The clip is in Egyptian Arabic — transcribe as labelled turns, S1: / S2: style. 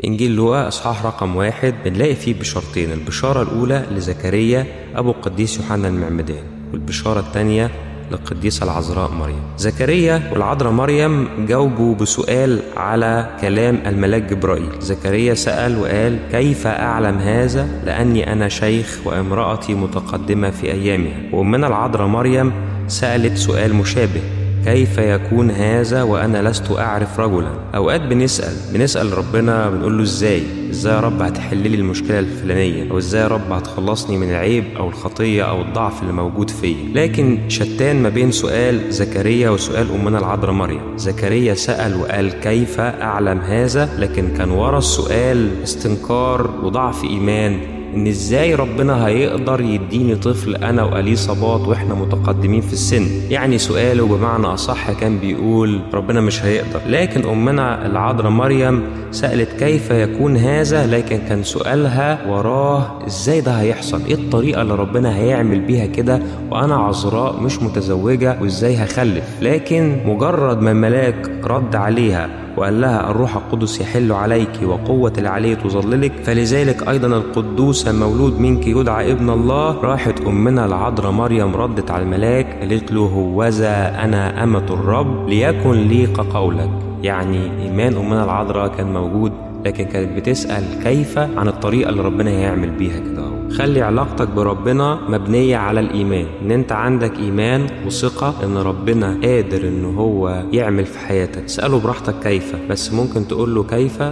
S1: في إنجيل لوقا إصحاح رقم واحد بنلاقي فيه بشارتين البشارة الأولى لزكريا أبو القديس يوحنا المعمدان والبشارة الثانية للقديسة العذراء مريم زكريا والعذراء مريم جاوبوا بسؤال على كلام الملاك جبرائيل زكريا سأل وقال كيف أعلم هذا لأني أنا شيخ وامرأتي متقدمة في أيامها وأمنا العذراء مريم سألت سؤال مشابه كيف يكون هذا وانا لست اعرف رجلا اوقات بنسال بنسال ربنا بنقول له ازاي ازاي يا رب هتحل لي المشكله الفلانيه او ازاي يا رب هتخلصني من العيب او الخطيه او الضعف اللي موجود فيا لكن شتان ما بين سؤال زكريا وسؤال امنا العذراء مريم زكريا سال وقال كيف اعلم هذا لكن كان ورا السؤال استنكار وضعف ايمان ان ازاي ربنا هيقدر يديني طفل انا وقليه صباط واحنا متقدمين في السن يعني سؤاله بمعنى اصح كان بيقول ربنا مش هيقدر لكن امنا العذراء مريم سالت كيف يكون هذا لكن كان سؤالها وراه ازاي ده هيحصل ايه الطريقه اللي ربنا هيعمل بيها كده وانا عذراء مش متزوجه وازاي هخلف لكن مجرد ما الملاك رد عليها وقال لها الروح القدس يحل عليك وقوة العلي تظللك فلذلك أيضا القدوس مولود منك يدعى ابن الله راحت أمنا العذراء مريم ردت على الملاك قالت له هوذا أنا أمة الرب ليكن لي كقولك يعني إيمان أمنا العذراء كان موجود لكن كانت بتسأل كيف عن الطريقة اللي ربنا هيعمل بيها كده خلي علاقتك بربنا مبنية على الإيمان إن أنت عندك إيمان وثقة إن ربنا قادر إن هو يعمل في حياتك اسأله براحتك كيف بس ممكن تقول له كيف